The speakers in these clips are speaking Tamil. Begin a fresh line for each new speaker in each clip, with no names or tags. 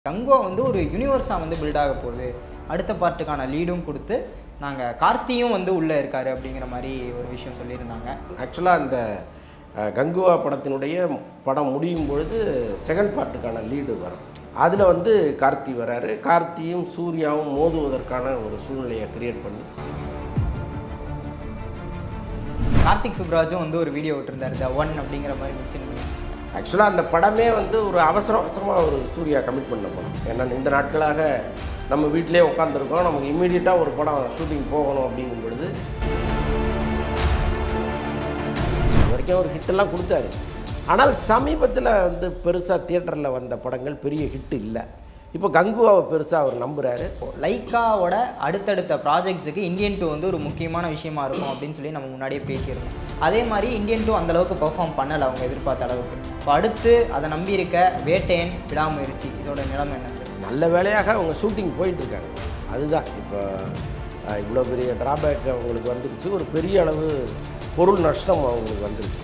கங்குவா வந்து ஒரு யூனிவர்ஸாக வந்து பில்ட் ஆக போகுது அடுத்த பார்ட்டுக்கான லீடும் கொடுத்து நாங்கள் கார்த்தியும் வந்து உள்ளே இருக்காரு அப்படிங்கிற மாதிரி ஒரு விஷயம் சொல்லியிருந்தாங்க
ஆக்சுவலாக அந்த அஹ், கங்குவா படத்தினுடைய படம் முடியும் பொழுது செகண்ட் பார்ட்டுக்கான லீடு வரும் அதில் வந்து கார்த்தி வராரு கார்த்தியும் சூர்யாவும் மோதுவதற்கான ஒரு சூழ்நிலையை கிரியேட் பண்ணி
கார்த்திக் சுப்ராஜும் வந்து ஒரு வீடியோ விட்டுருந்தாரு த ஒன் அப்படிங்கிற மாதிரி மென்ஷன் பண்ணி
ஆக்சுவலாக அந்த படமே வந்து ஒரு அவசர அவசரமாக ஒரு சூர்யா கமிட் பண்ண படம் ஏன்னா இந்த நாட்களாக நம்ம வீட்டிலே உட்காந்துருக்கோம் நமக்கு இம்மீடியட்டாக ஒரு படம் ஷூட்டிங் போகணும் அப்படிங்கும் பொழுது இது வரைக்கும் ஒரு ஹிட்டெல்லாம் கொடுத்தாரு ஆனால் சமீபத்தில் வந்து பெருசாக தியேட்டரில் வந்த படங்கள் பெரிய ஹிட் இல்லை இப்போ கங்குவாவை பெருசாக அவர் நம்புகிறாரு
லைக்காவோட அடுத்தடுத்த ப்ராஜெக்ட்ஸுக்கு இந்தியன் டூ வந்து ஒரு முக்கியமான விஷயமா இருக்கும் அப்படின்னு சொல்லி நம்ம முன்னாடியே பேசியிருந்தோம் அதே மாதிரி இந்தியன் டூ அந்தளவுக்கு பெர்ஃபார்ம் பண்ணலை அவங்க எதிர்பார்த்த அளவுக்கு இப்போ அடுத்து அதை நம்பி இருக்க வேட்டையன் விடாமுயற்சி இதோட நிலைமை என்ன சார்
நல்ல வேலையாக அவங்க ஷூட்டிங் போயிட்டுருக்காங்க அதுதான் இப்போ அஹ், இவ்வளோ பெரிய டிராபேக் அவங்களுக்கு வந்துருச்சு ஒரு பெரிய அளவு பொருள் நஷ்டம் அவங்களுக்கு வந்துருச்சு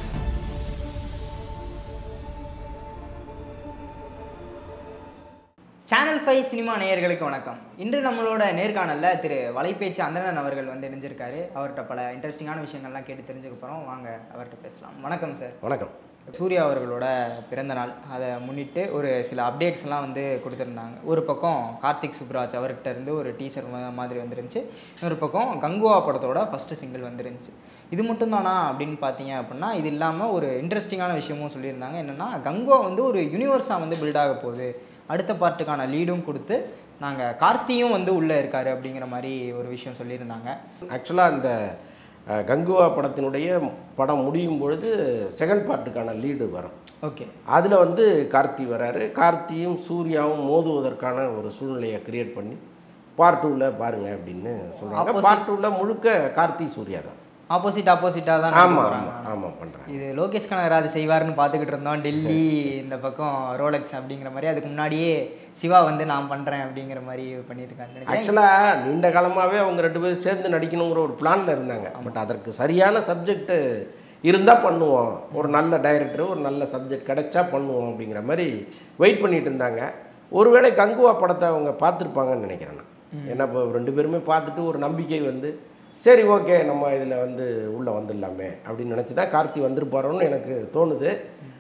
சேனல் ஃபைவ் சினிமா நேயர்களுக்கு வணக்கம் இன்று நம்மளோட நேர்காணலில் திரு வலைபேச்சு அந்தணன் அவர்கள் வந்து இணைஞ்சிருக்காரு அவர்கிட்ட பல இன்ட்ரெஸ்டிங்கான விஷயங்கள்லாம் கேட்டு தெரிஞ்சுக்க போகிறோம் வாங்க அவர்கிட்ட பேசலாம் வணக்கம் சார்
வணக்கம்
சூர்யா அவர்களோட பிறந்த நாள் அதை முன்னிட்டு ஒரு சில அப்டேட்ஸ்லாம் வந்து கொடுத்துருந்தாங்க ஒரு பக்கம் கார்த்திக் சுப்ராஜ் அவர்கிட்ட இருந்து ஒரு டீசர் மாதிரி வந்துருந்துச்சு இன்னொரு பக்கம் கங்குவா படத்தோட ஃபஸ்ட்டு சிங்கிள் வந்துருந்துச்சு இது மட்டும் தானா அப்படின்னு பார்த்தீங்க அப்படின்னா இது இல்லாமல் ஒரு இன்ட்ரெஸ்டிங்கான விஷயமும் சொல்லியிருந்தாங்க என்னென்னா கங்குவா வந்து ஒரு யூனிவர்ஸாக வந்து பில்ட் ஆக போகுது அடுத்த பார்ட்டுக்கான லீடும் கொடுத்து நாங்கள் கார்த்தியும் வந்து உள்ளே இருக்காரு அப்படிங்கிற மாதிரி ஒரு விஷயம் சொல்லியிருந்தாங்க
ஆக்சுவலாக அந்த அஹ், கங்குவா படத்தினுடைய படம் முடியும் பொழுது செகண்ட் பார்ட்டுக்கான லீடு வரும்
ஓகே
அதில் வந்து கார்த்தி வராரு கார்த்தியும் சூர்யாவும் மோதுவதற்கான ஒரு சூழ்நிலையை கிரியேட் பண்ணி பார்ட் டூவில் பாருங்க அப்படின்னு சொல்கிறாங்க பார்ட் டூவில் முழுக்க கார்த்தி சூர்யா தான்
ஆப்போசிட் ஆப்போசிட்டாக தான்
ஆமாம்
போகிறாங்க
ஆமாம் ஆமாம் பண்ணுறாங்க
இது லோகேஷ் கனகராஜ் செய்வார்னு பார்த்துக்கிட்டு இருந்தோம் டெல்லி இந்த பக்கம் ரோலெக்ஸ் அப்படிங்கிற மாதிரி அதுக்கு முன்னாடியே சிவா வந்து நான் பண்ணுறேன் அப்படிங்கிற மாதிரி பண்ணியிருக்காங்க நினைக்கிறேன்.
ஆக்சுவலாக நீண்ட காலமாகவே அவங்க ரெண்டு பேரும் சேர்ந்து நடிக்கணுங்கிற ஒரு பிளானில் இருந்தாங்க பட் அதற்கு சரியான சப்ஜெக்ட்டு இருந்தால் பண்ணுவோம் ஒரு நல்ல டைரக்டர் ஒரு நல்ல சப்ஜெக்ட் கிடைச்சா பண்ணுவோம் அப்படிங்கிற மாதிரி வெயிட் பண்ணிட்டு இருந்தாங்க ஒருவேளை கங்குவா படத்தை அவங்க பார்த்துருப்பாங்கன்னு நினைக்கிறேன் நான் ஏன்னா இப்போ ரெண்டு பேருமே பார்த்துட்டு ஒரு நம்பிக்கை வந்து சரி ஓகே நம்ம இதில் வந்து உள்ளே வந்துடலாமே அப்படின்னு நினச்சி தான் கார்த்தி வந்திருப்பாரோன்னு எனக்கு தோணுது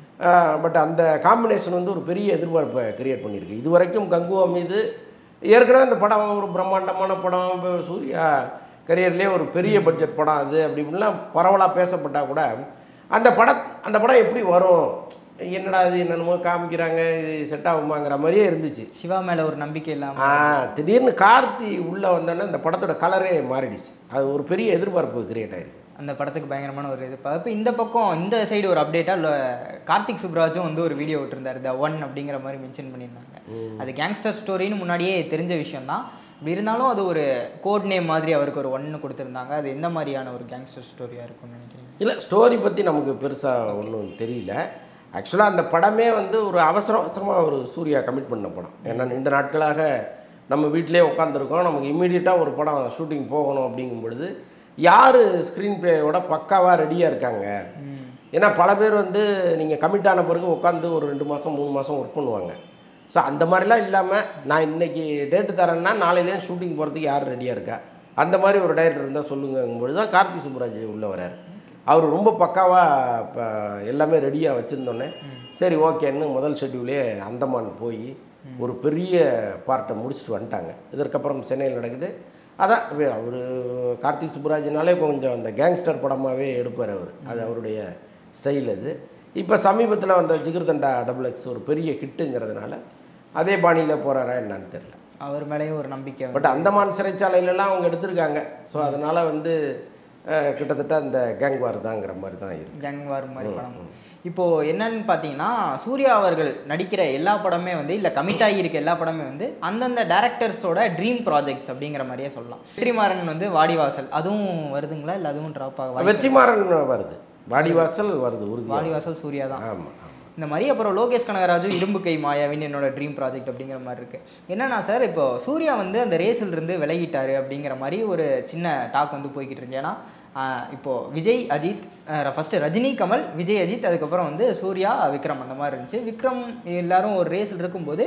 பட் அந்த காம்பினேஷன் வந்து ஒரு பெரிய எதிர்பார்ப்பை கிரியேட் பண்ணியிருக்கு இது வரைக்கும் கங்குவா மீது ஏற்கனவே அந்த படம் ஒரு பிரம்மாண்டமான படம் இப்போ சூர்யா கரியர்லேயே ஒரு பெரிய பட்ஜெட் படம் அது அப்படி இப்படிலாம் பரவலாக பேசப்பட்டால் கூட அந்த படம் அந்த படம் எப்படி வரும் என்னடா இது என்னென்னமோ காமிக்கிறாங்க இது செட் ஆகுமாங்கிற மாதிரியே இருந்துச்சு
சிவா மேலே ஒரு நம்பிக்கை இல்லாமல்
ஆ திடீர்னு கார்த்தி உள்ளே வந்தோடனே அந்த படத்தோட கலரே மாறிடுச்சு அது ஒரு பெரிய எதிர்பார்ப்பு கிரியேட் ஆயிருக்கு
அந்த படத்துக்கு பயங்கரமான ஒரு இது இப்போ இந்த பக்கம் இந்த சைடு ஒரு அப்டேட்டாக கார்த்திக் சுப்ராஜும் வந்து ஒரு வீடியோ விட்டுருந்தாரு த ஒன் அப்படிங்கிற மாதிரி மென்ஷன் பண்ணியிருந்தாங்க அது கேங்ஸ்டர் ஸ்டோரின்னு முன்னாடியே தெரிஞ்ச விஷயம் தான் இப்படி இருந்தாலும் அது ஒரு கோட் நேம் மாதிரி அவருக்கு ஒரு ஒன்று கொடுத்துருந்தாங்க அது எந்த மாதிரியான ஒரு கேங்ஸ்டர் ஸ்டோரியாக இருக்கும்னு நினைக்கிறீங்க
இல்லை ஸ்டோரி பற்றி நமக்கு பெருசாக ஒன்றும் தெரியல ஆக்சுவலாக அந்த படமே வந்து ஒரு அவசர அவசரமாக ஒரு சூர்யா கமிட் பண்ண படம் ஏன்னா இந்த நாட்களாக நம்ம வீட்டிலே உட்காந்துருக்கோம் நமக்கு இம்மீடியட்டாக ஒரு படம் ஷூட்டிங் போகணும் அப்படிங்கும் பொழுது யார் ஸ்க்ரீன் ப்ளேயோட பக்காவாக ரெடியாக இருக்காங்க ஏன்னா பல பேர் வந்து நீங்கள் கமிட் ஆன பிறகு உட்காந்து ஒரு ரெண்டு மாதம் மூணு மாதம் ஒர்க் பண்ணுவாங்க ஸோ அந்த மாதிரிலாம் இல்லாமல் நான் இன்னைக்கு டேட்டு தரேன்னா நாளையிலேயே ஷூட்டிங் போகிறதுக்கு யார் ரெடியாக இருக்கா அந்த மாதிரி ஒரு டைரக்டர் இருந்தால் சொல்லுங்கும்பொழுது தான் கார்த்தி சுப்புராஜ் உள்ளே வரார் அவர் ரொம்ப பக்காவாக இப்போ எல்லாமே ரெடியாக வச்சுருந்தோன்னே சரி ஓகேன்னு முதல் ஷெட்யூலே அந்தமான் போய் ஒரு பெரிய பார்ட்டை முடிச்சுட்டு வந்துட்டாங்க இதற்கப்புறம் சென்னையில் நடக்குது அதான் அவர் கார்த்திக் சுப்புராஜ்னாலே கொஞ்சம் அந்த கேங்ஸ்டர் படமாகவே எடுப்பார் அவர் அது அவருடைய ஸ்டைல் அது இப்போ சமீபத்தில் வந்த ஜிகிர்தண்டா டபுள் எக்ஸ் ஒரு பெரிய ஹிட்டுங்கிறதுனால அதே பாணியில் போகிறாரா என்னன்னு தெரில
அவர் மேலேயும் ஒரு நம்பிக்கை வந்து-
பட் அந்தமான் சிறைச்சாலையிலலாம் அவங்க எடுத்திருக்காங்க ஸோ அதனால் வந்து அஹ், கிட்டத்தட்ட அந்த கேங் வார் தாங்கிற மாதிரி தான் இருக்குது
கேங் வார் மாதிரி படம் இப்போ என்னன்னு பார்த்தீங்கன்னா சூர்யா அவர்கள் நடிக்கிற எல்லா படமே வந்து இல்லை கமிட் ஆகியிருக்க எல்லா படமே வந்து அந்தந்த டேரக்டர்ஸோட ட்ரீம் ப்ராஜெக்ட்ஸ் அப்படிங்கிற மாதிரியே சொல்லலாம் வெற்றிமாறன் வந்து வாடிவாசல் அதுவும் வருதுங்களா இல்லை அதுவும் ட்ராப் ஆக வாய்ப்பு-
வெற்றிமாறன் வருது வாடிவாசல் வருது உறுதி
வாடிவாசல் சூர்யா தான்
ஆமாம் ஆமாம்
இந்த மாதிரி அப்புறம் லோகேஷ் கனகராஜு இரும்பு கை மாயாவின் என்னோட ட்ரீம் ப்ராஜெக்ட் அப்படிங்கிற மாதிரி இருக்கு என்னன்னா சார் இப்போ சூர்யா வந்து அந்த ரேஸில் இருந்து விலகிட்டாரு அப்படிங்கிற மாதிரி ஒரு சின்ன டாக் வந்து போய்கிட்டு இருந்துச்சு ஏன்னா ஆஹ் இப்போ விஜய் அஜித் ஃபஸ்ட்டு ரஜினி கமல் விஜய் அஜித் அதுக்கப்புறம் வந்து சூர்யா விக்ரம் அந்த மாதிரி இருந்துச்சு விக்ரம் எல்லாரும் ஒரு ரேஸில் இருக்கும்போது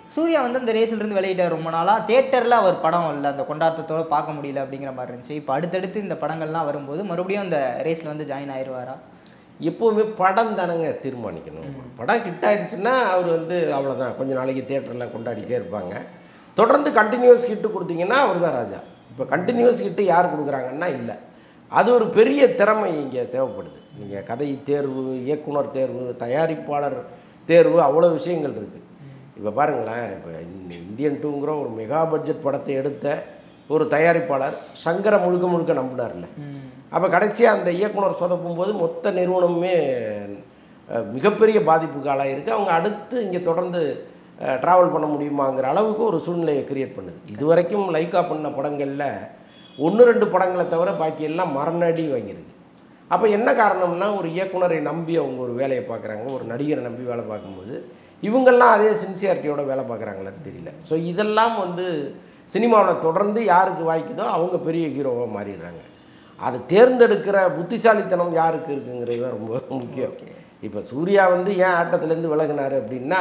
சூர்யா வந்து அந்த ரேஸ்ல இருந்து வெளியிட்டார் ரொம்ப நாளாக தேட்டரில் அவர் படம் இல்லை அந்த கொண்டாட்டத்தோட பார்க்க முடியல அப்படிங்கிற மாதிரி இருந்துச்சு இப்போ அடுத்தடுத்து இந்த படங்கள்லாம் வரும்போது மறுபடியும் அந்த ரேஸில் வந்து ஜாயின் ஆயிடுவாரா
எப்போவுமே படம் தானங்க தீர்மானிக்கணும் ஒரு படம் ஹிட் ஆயிடுச்சுன்னா அவர் வந்து அவ்வளோதான் கொஞ்ச நாளைக்கு தேட்டரில் கொண்டாடிட்டே இருப்பாங்க தொடர்ந்து கண்டினியூஸ் ஹிட்டு கொடுத்தீங்கன்னா அவர் தான் ராஜா இப்போ கண்டினியூஸ் ஹிட்டு யார் கொடுக்குறாங்கன்னா இல்லை அது ஒரு பெரிய திறமை இங்கே தேவைப்படுது நீங்கள் கதை தேர்வு இயக்குனர் தேர்வு தயாரிப்பாளர் தேர்வு அவ்வளோ விஷயங்கள் இருக்குது இப்போ பாருங்களேன் இப்போ இந்த இந்தியன் டூங்கிற ஒரு மெகா பட்ஜெட் படத்தை எடுத்த ஒரு தயாரிப்பாளர் சங்கரை முழுக்க முழுக்க நம்பினார்ல அப்போ கடைசியாக அந்த இயக்குனர் சொதப்பும் போது மொத்த நிறுவனமுமே அஹ், மிகப்பெரிய பாதிப்புக்கு ஆளாயிருக்கு அவங்க அடுத்து இங்கே தொடர்ந்து ட்ராவல் பண்ண முடியுமாங்கிற அளவுக்கு ஒரு சூழ்நிலையை கிரியேட் பண்ணுது இது வரைக்கும் லைக்கா பண்ண படங்களில் ஒன்று ரெண்டு படங்களை தவிர பாக்கி எல்லாம் மரணடி வாங்கியிருக்கு அப்போ என்ன காரணம்னா ஒரு இயக்குனரை நம்பி அவங்க ஒரு வேலையை பார்க்குறாங்க ஒரு நடிகரை நம்பி வேலை பார்க்கும்போது இவங்கெல்லாம் அதே சின்சியாரிட்டியோட வேலை பார்க்குறாங்களான்னு தெரியல ஸோ இதெல்லாம் வந்து சினிமாவில் தொடர்ந்து யாருக்கு வாய்க்குதோ அவங்க பெரிய ஹீரோவாக மாறிடுறாங்க அதை தேர்ந்தெடுக்கிற புத்திசாலித்தனம் யாருக்கு இருக்குங்கிறது தான் ரொம்ப முக்கியம் இப்போ சூர்யா வந்து ஏன் ஆட்டத்துலேருந்து விலகினார் அப்படின்னா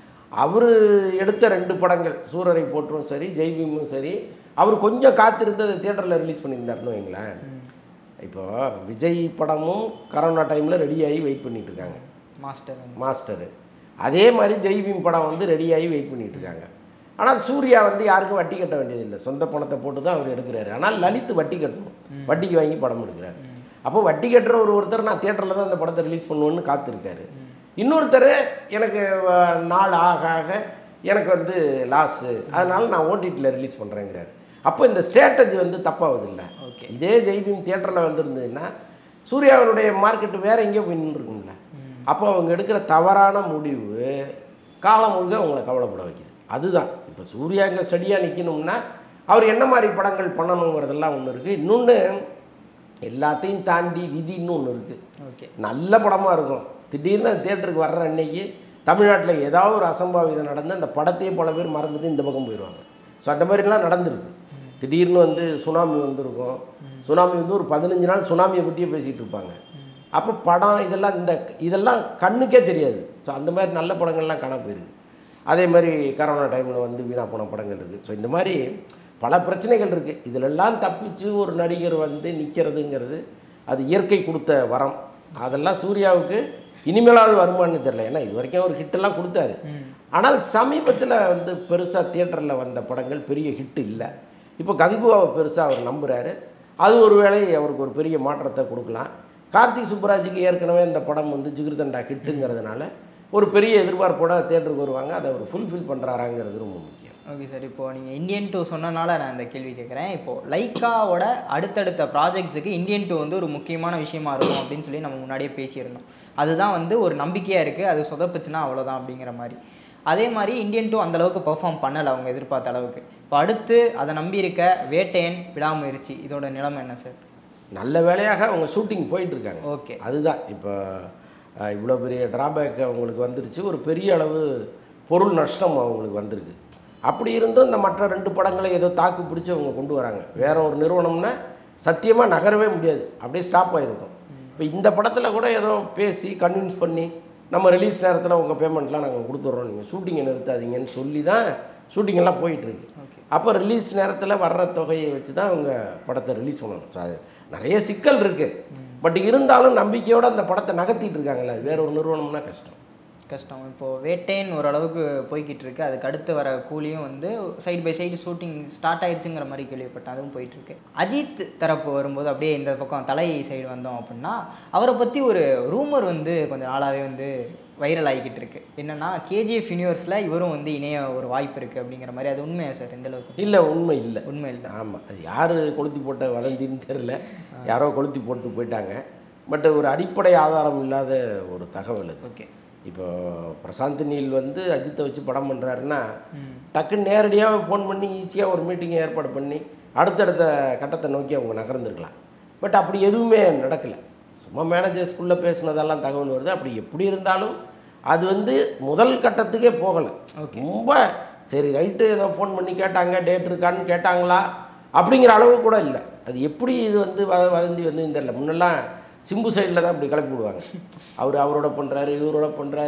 அவர் எடுத்த ரெண்டு படங்கள் சூரரை போற்றும் சரி ஜெய்பீமும் சரி அவர் கொஞ்சம் காத்திருந்து அதை தேட்டரில் ரிலீஸ் பண்ணியிருந்தாருன்னு வைங்களேன் இப்போ விஜய் படமும் கரோனா டைமில் ரெடியாகி வெயிட் பண்ணிட்டு இருக்காங்க
மாஸ்டர் வந்து
மாஸ்டரு அதே மாதிரி ஜெய்பீம் படம் வந்து ரெடியாகி வெயிட் பண்ணிட்டு இருக்காங்க ஆனால் சூர்யா வந்து யாருக்கும் வட்டி கட்ட வேண்டியதில்லை சொந்த பணத்தை போட்டு தான் அவர் எடுக்கிறாரு ஆனால் லலித் வட்டி கட்டணும் வட்டிக்கு வாங்கி படம் எடுக்கிறாரு அப்போ வட்டி கட்டுற ஒரு ஒருத்தர் நான் தேட்டரில் தான் அந்த படத்தை ரிலீஸ் பண்ணுவேன்னு காத்திருக்காரு இன்னொருத்தர் எனக்கு அஹ், நாள் ஆக ஆக எனக்கு வந்து லாஸு அதனால நான் ஓடிடியில் ரிலீஸ் பண்ணுறேங்கிறாரு அப்போ இந்த ஸ்ட்ராட்டஜி வந்து தப்பாகுது இல்லை
ஓகே
இதே ஜெய்பீம் தியேட்டரில் வந்திருந்ததுன்னா சூர்யாவினுடைய மார்க்கெட்டு வேற எங்கேயோ போய் நின்றுருக்கும்ல அப்போ அவங்க எடுக்கிற தவறான முடிவு காலம் முழுக்க அவங்கள கவலைப்பட வைக்குது அதுதான் இப்போ சூர்யா இங்கே ஸ்டடியாக நிற்கணும்னா அவர் என்ன மாதிரி படங்கள் பண்ணணுங்கிறதெல்லாம் ஒன்று இருக்குது இன்னொன்று எல்லாத்தையும் தாண்டி விதின்னு ஒன்று இருக்குது
ஓகே
நல்ல படமாக இருக்கும் திடீர்னு அந்த தேட்டருக்கு வர்ற அன்னைக்கு தமிழ்நாட்டில் ஏதாவது ஒரு அசம்பாவிதம் நடந்து அந்த படத்தையே பல பேர் மறந்துட்டு இந்த பக்கம் போயிடுவாங்க ஸோ அந்த மாதிரிலாம் நடந்திருக்கு திடீர்னு வந்து சுனாமி வந்திருக்கும் சுனாமி வந்து ஒரு பதினஞ்சு நாள் சுனாமியை பற்றியே பேசிகிட்டு இருப்பாங்க அப்போ படம் இதெல்லாம் இந்த இதெல்லாம் கண்ணுக்கே தெரியாது ஸோ அந்த மாதிரி நல்ல படங்கள்லாம் காண போயிருக்கு அதே மாதிரி கரோனா டைமில் வந்து வீணாக போன படங்கள் இருக்குது ஸோ இந்த மாதிரி பல பிரச்சனைகள் இருக்குது இதிலெல்லாம் தப்பிச்சு ஒரு நடிகர் வந்து நிற்கிறதுங்கிறது அது இயற்கை கொடுத்த வரம் அதெல்லாம் சூர்யாவுக்கு இனிமேலாவது வருமானு தெரில ஏன்னா இது வரைக்கும் ஒரு ஹிட்டெல்லாம் கொடுத்தாரு ஆனால் சமீபத்தில் வந்து பெருசாக தியேட்டரில் வந்த படங்கள் பெரிய ஹிட் இல்லை இப்போ கங்குவாவை பெருசாக அவர் நம்புகிறாரு அது ஒரு வேளை அவருக்கு ஒரு பெரிய மாற்றத்தை கொடுக்கலாம் கார்த்திக் சுப்புராஜுக்கு ஏற்கனவே இந்த படம் வந்து ஜிகிர்தண்டா ஹிட்டுங்கிறதுனால ஒரு பெரிய எதிர்பார்ப்போட தேட்டருக்கு வருவாங்க அதை அவர் ஃபுல்ஃபில் பண்ணுறாராங்கிறது ரொம்ப முக்கியம்
ஓகே சார் இப்போ நீங்கள் இந்தியன் டூ சொன்னனால நான் இந்த கேள்வி கேட்குறேன் இப்போ லைக்காவோட அடுத்தடுத்த ப்ராஜெக்ட்ஸுக்கு இந்தியன் டூ வந்து ஒரு முக்கியமான விஷயமா இருக்கும் அப்படின்னு சொல்லி நம்ம முன்னாடியே பேசியிருந்தோம் அதுதான் வந்து ஒரு நம்பிக்கையாக இருக்குது அது சொதப்புச்சுன்னா அவ்வளோதான் அப்படிங்கிற மாதிரி அதே மாதிரி இந்தியன் டூ அந்தளவுக்கு பெர்ஃபார்ம் பண்ணலை அவங்க எதிர்பார்த்த அளவுக்கு இப்போ அடுத்து அதை நம்பி இருக்க வேட்டையன் விடாமுயற்சி இதோட நிலைமை என்ன சார்
நல்ல வேலையாக அவங்க ஷூட்டிங் போயிட்டுருக்காங்க
ஓகே
அதுதான் இப்போ அஹ், இவ்வளோ பெரிய டிராபேக் அவங்களுக்கு வந்துருச்சு ஒரு பெரிய அளவு பொருள் நஷ்டம் அவங்களுக்கு வந்திருக்கு அப்படி இருந்தும் இந்த மற்ற ரெண்டு படங்களை ஏதோ தாக்கு பிடிச்சி அவங்க கொண்டு வராங்க வேற ஒரு நிறுவனம்னா சத்தியமாக நகரவே முடியாது அப்படியே ஸ்டாப் ஆகிருக்கும் இப்போ இந்த படத்தில் கூட ஏதோ பேசி கன்வின்ஸ் பண்ணி நம்ம ரிலீஸ் நேரத்தில் உங்கள் பேமெண்ட்லாம் நாங்கள் கொடுத்துட்றோம் நீங்கள் ஷூட்டிங்கை நிறுத்தாதீங்கன்னு சொல்லி தான் ஷூட்டிங் எல்லாம் போயிட்டுருக்கு
ஓகே
அப்போ ரிலீஸ் நேரத்தில் வர்ற தொகையை வச்சு தான் அவங்க படத்தை ரிலீஸ் பண்ணணும் ஸோ அது நிறைய சிக்கல் இருக்குது பட் இருந்தாலும் நம்பிக்கையோடு அந்த படத்தை நகர்த்திட்டு இருக்காங்களே அது வேற ஒரு நிறுவனம்னா கஷ்டம்
கஷ்டம் இப்போது வேட்டைன் ஓரளவுக்கு போய்கிட்டு இருக்கு அதுக்கு அடுத்து வர கூலியும் வந்து side by side shooting start ஆயிடுச்சுங்கிற மாதிரி கேள்விப்பட்டேன் அதுவும் போயிட்டு இருக்கு அஜித் தரப்பு வரும்போது அப்படியே இந்த பக்கம் தலை சைடு வந்தோம் அப்படின்னா அவரை பற்றி ஒரு ரூமர் வந்து கொஞ்சம் நாளாகவே வந்து வைரல் ஆகிக்கிட்டு இருக்கு என்னன்னா கேஜிஎஃப் யூனிவர்ஸில் இவரும் வந்து இணைய ஒரு வாய்ப்பு இருக்குது அப்படிங்கிற மாதிரி அது உண்மையா சார் எந்த அளவுக்கு
இல்லை உண்மை இல்லை
உண்மை இல்லை
ஆமாம் அது யார் கொளுத்தி போட்ட வதந்தின்னு தெரில யாரோ கொளுத்தி போட்டு போயிட்டாங்க பட் ஒரு அடிப்படை ஆதாரம் இல்லாத ஒரு தகவல் அது
ஓகே
இப்போ பிரசாந்த் நீல் வந்து அஜித்தை வச்சு படம் பண்ணுறாருன்னா
ம்
டக்குன்னு நேரடியாக ஃபோன் பண்ணி ஈஸியாக ஒரு மீட்டிங்கை ஏற்பாடு பண்ணி அடுத்தடுத்த கட்டத்தை நோக்கி அவங்க நகர்ந்துருக்கலாம் பட் அப்படி எதுவுமே நடக்கலை சும்மா மேனேஜர்ஸ்குள்ளே பேசுனதெல்லாம் தகவல் வருது அப்படி எப்படி இருந்தாலும் அது வந்து முதல் கட்டத்துக்கே போகலை ரொம்ப சரி ரைட்டு ஏதோ ஃபோன் பண்ணி கேட்டாங்க டேட் இருக்கான்னு கேட்டாங்களா அப்படிங்கிற அளவு கூட இல்லை அது எப்படி இது வந்து வத வதந்தி வந்து தெரியல முன்னெல்லாம் சிம்பு சைடில் தான் இப்படி கிளப்பி விடுவாங்க அவர் அவரோட பண்ணுறாரு இவரோட பண்ணுறாரு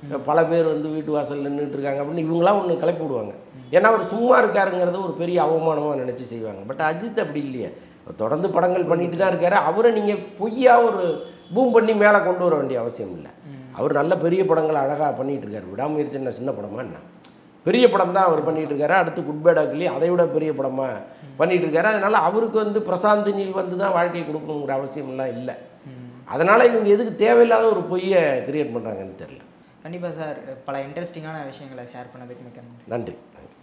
பல பேர் வந்து வீட்டு வாசல் நின்றுட்டு இருக்காங்க அப்படின்னு இவங்களாம் ஒன்று கிளப்பி விடுவாங்க ஏன்னா அவர் சும்மா இருக்காருங்கிறது ஒரு பெரிய அவமானமாக நினச்சி செய்வாங்க பட் அஜித் அப்படி இல்லையே அவர் தொடர்ந்து படங்கள் பண்ணிட்டு தான் இருக்காரு அவரை நீங்கள் பொய்யா ஒரு பூம் பண்ணி மேலே கொண்டு வர வேண்டிய அவசியம் இல்லை அவர் நல்ல பெரிய படங்கள் அழகாக பண்ணிட்டு இருக்காரு விடாமுயற்சி என்ன சின்ன படமா என்ன பெரிய படம் தான் அவர் பண்ணிட்டு இருக்காரு அடுத்து குட் பேட் அக்லி அதை விட பெரிய படமாக பண்ணிட்டு இருக்காரு அதனால அவருக்கு வந்து பிரசாந்த் நீல் வந்து தான் வாழ்க்கையை கொடுக்கணுங்கிற அவசியம்லாம் இல்லை அதனால் இவங்க எதுக்கு தேவையில்லாத ஒரு பொய்யை கிரியேட் பண்ணுறாங்கன்னு தெரியல
கண்டிப்பாக சார் பல இன்ட்ரெஸ்டிங்கான விஷயங்களை ஷேர் பண்ணதுக்கு மிக்க நன்றி
நன்றி